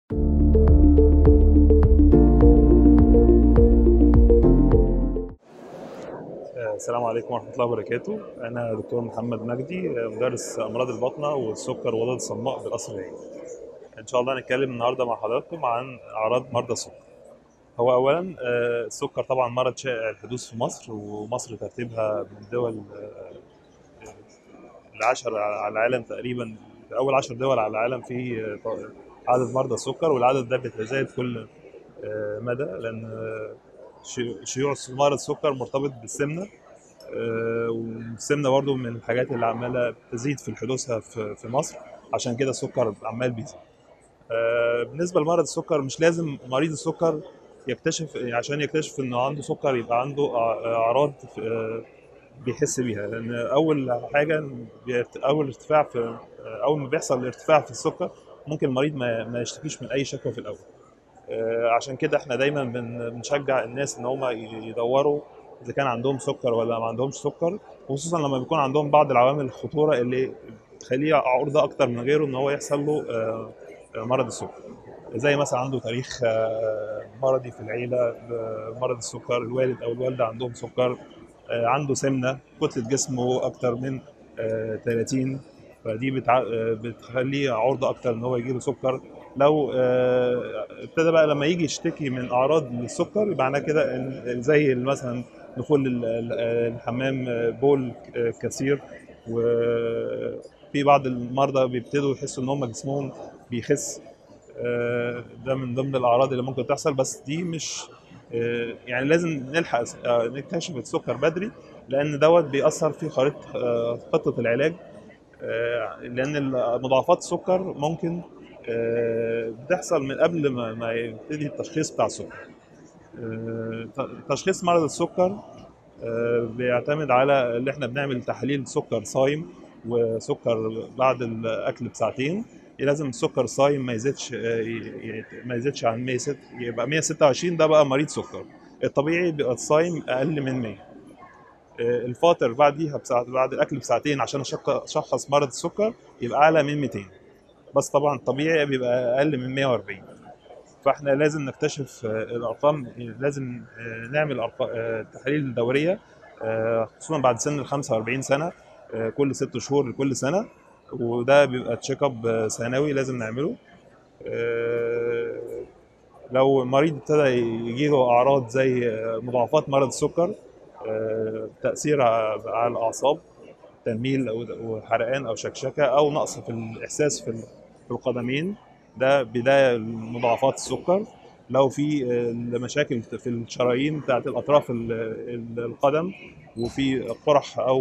السلام عليكم ورحمة الله وبركاته أنا دكتور محمد مجدي مدرس أمراض البطنة والسكر والغدد الصماء بالقصر العيني إن شاء الله هنتكلم النهاردة مع حضراتكم عن أعراض مرضى السكر هو أولا آه، السكر طبعا مرض شائع الحدوث في مصر ومصر ترتيبها من الدول آه، العشر على العالم تقريبا أول عشر دول على العالم في آه، عدد مرضى السكر والعدد ده بيتزايد كل آه، مدى لأن آه، شيوع- شيوع مرض السكر مرتبط بالسمنة آه، والسمنه برضو من الحاجات اللي عماله تزيد في حدوثها في في مصر عشان كده السكر عمال بيزيد آه، بالنسبه لمرض السكر مش لازم مريض السكر يكتشف عشان يكتشف انه عنده سكر يبقى عنده أع- اعراض آه، بيحس بيها لان اول حاجه بيرت- اول ارتفاع في آه، اول ما بيحصل ارتفاع في السكر ممكن المريض ما ما يشتكيش من اي شكوى في الاول آه، عشان كده احنا دايما بن- بنشجع الناس ان هم يدوروا اذا كان عندهم سكر ولا ما عندهمش سكر خصوصا لما بيكون عندهم بعض العوامل الخطوره اللي تخليه عرضه اكتر من غيره ان هو يحصل له آه، آه، مرض السكر زي مثلا عنده تاريخ آه، مرضي في العيله آه، مرض السكر الوالد او الوالده عندهم سكر آه، عنده سمنه كتله جسمه اكتر من آه، 30 فدي بتع... آه، بتخليه عرضه اكتر ان هو يجيله سكر لو آه، ابتدى بقى لما يجي يشتكي من اعراض للسكر يبقى معناه كده إن زي مثلا دخول ال- ال- الحمام آه، بول آه، كثير وفي بعض المرضى بيبتدوا يحسوا ان هم جسمهم بيخس آه، ده من ضمن الاعراض اللي ممكن تحصل بس دي مش آه، يعني لازم نلحق آه، نكتشف السكر بدري لان دوت بيأثر في خريطه آه، خطه العلاج آه، لان مضاعفات السكر ممكن آه، بتحصل من قبل ما ما يبتدي التشخيص بتاع السكر آه، ت- تشخيص مرض السكر آه، بيعتمد على اللي احنا بنعمل تحاليل سكر صايم وسكر بعد الاكل بساعتين لازم السكر الصايم ما يزيدش آه، ي- ي- ما يزيدش عن 106 يبقى 126 ده بقى مريض سكر الطبيعي بيبقى الصايم اقل من 100 آه، الفاطر بعديها بساعة بعد الاكل بساعتين عشان أشق- اشخص مرض السكر يبقى اعلى من 200 بس طبعا الطبيعي بيبقى اقل من 140 فاحنا لازم نكتشف آه، الارقام لازم آه، نعمل أرقا- آه، تحاليل دوريه آه، خصوصا بعد سن ال 45 سنه آه، كل ست شهور لكل سنه وده بيبقى تشيك اب آه، سنوي لازم نعمله آه، لو المريض ابتدى يجيله اعراض زي آه، مضاعفات مرض السكر آه، تاثير على الاعصاب تنميل او وحرقان او شكشكه او نقص في الاحساس في في القدمين ده بدايه لمضاعفات السكر لو في آه، مشاكل في الشرايين بتاعت الاطراف ال- ال- القدم وفي قرح او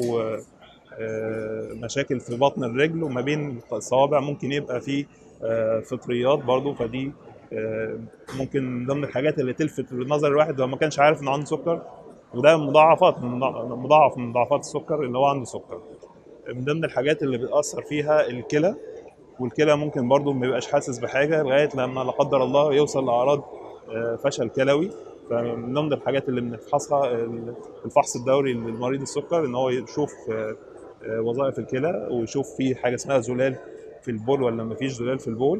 آه، مشاكل في بطن الرجل وما بين الصوابع ممكن يبقى في آه، فطريات برضو فدي آه، ممكن من ضمن الحاجات اللي تلفت نظر الواحد لو ما كانش عارف انه عنده سكر وده مضاعفات من مضاعف من مضاعفات السكر اللي هو عنده سكر من ضمن الحاجات اللي بتأثر فيها الكلى والكلى ممكن برضو ما يبقاش حاسس بحاجة لغاية لما لا قدر الله يوصل لأعراض آه، فشل كلوي فمن ضمن الحاجات اللي بنفحصها ال- الفحص الدوري للمريض السكر ان هو يشوف آه، آه، وظائف الكلى ويشوف في حاجة اسمها زلال في البول ولا ما فيش زلال في البول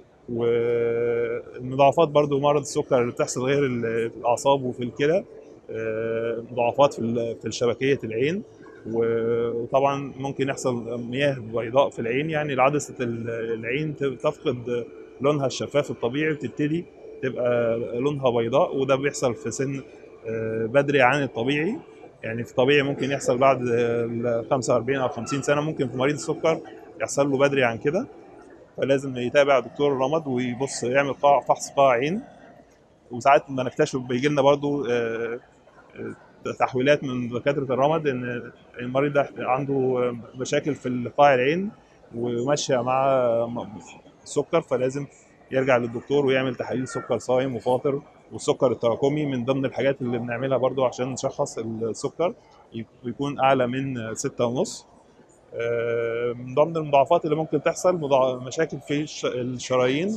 والمضاعفات برضو مرض السكر اللي بتحصل غير ال- في الأعصاب وفي الكلى آه، مضاعفات في ال- في شبكية العين و- وطبعا ممكن يحصل مياه بيضاء في العين يعني عدسة ال- العين ت- تفقد لونها الشفاف الطبيعي وتبتدي تبقى لونها بيضاء وده بيحصل في سن آه، بدري عن الطبيعي يعني في الطبيعي ممكن يحصل بعد ال 45 او 50 سنه ممكن في مريض السكر يحصل له بدري عن كده فلازم يتابع دكتور الرمد ويبص يعمل قاع فحص قاع عين وساعات ما نكتشف بيجي لنا برضو آه، آه، تحويلات من دكاتره الرمد ان المريض ده عنده مشاكل في قاع العين وماشيه مع سكر فلازم يرجع للدكتور ويعمل تحاليل سكر صايم وفاطر والسكر التراكمي من ضمن الحاجات اللي بنعملها برضو عشان نشخص السكر يكون اعلى من ستة ونص آه، من ضمن المضاعفات اللي ممكن تحصل مضاع- مشاكل في الش- الشرايين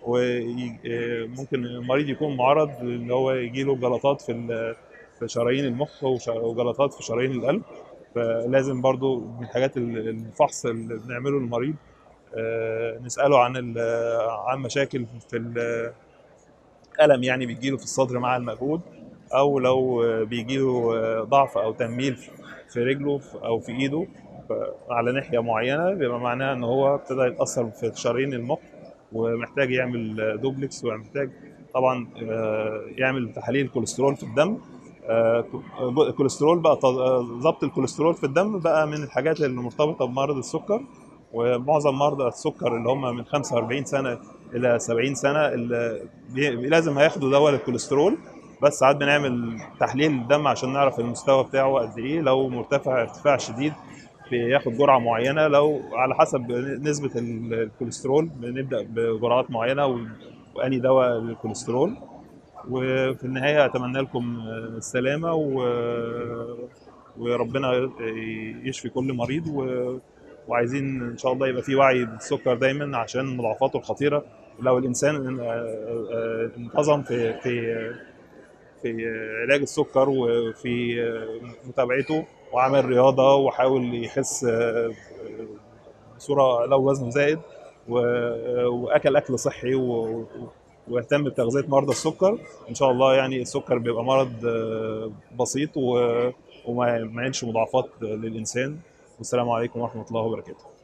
وممكن المريض يكون معرض ان هو يجيله جلطات في ال- في شرايين المخ وش- وجلطات في شرايين القلب فلازم برضو من الحاجات ال- الفحص اللي بنعمله للمريض آه، نساله عن ال- عن مشاكل في الالم يعني بيجيله في الصدر مع المجهود او لو بيجيله ضعف او تنميل في رجله او في ايده على ناحيه معينه بيبقى معناها ان هو ابتدى يتاثر في شرايين المخ ومحتاج يعمل دوبلكس ومحتاج طبعا آه، يعمل تحاليل كوليسترول في الدم آه، الكوليسترول بقى ت- ضبط الكوليسترول في الدم بقى من الحاجات اللي مرتبطه بمرض السكر ومعظم مرضى السكر اللي هم من 45 سنه الى 70 سنه اللي بي- لازم هياخدوا دواء للكوليسترول بس ساعات بنعمل تحليل الدم عشان نعرف المستوى بتاعه قد ايه لو مرتفع ارتفاع شديد بياخد جرعه معينه لو على حسب نسبه ال- الكوليسترول بنبدا بجرعات معينه و- واني دواء للكوليسترول وفي النهايه اتمنى لكم السلامه و... وربنا يشفي كل مريض و... وعايزين ان شاء الله يبقى في وعي بالسكر دايما عشان مضاعفاته الخطيره لو الانسان انتظم في في في علاج السكر وفي متابعته وعمل رياضه وحاول يخس بصوره لو وزنه زائد و- واكل اكل صحي و- واهتم بتغذيه مرضى السكر ان شاء الله يعني السكر بيبقى مرض آه، بسيط و- وما ما يعملش مضاعفات للانسان والسلام عليكم ورحمه الله وبركاته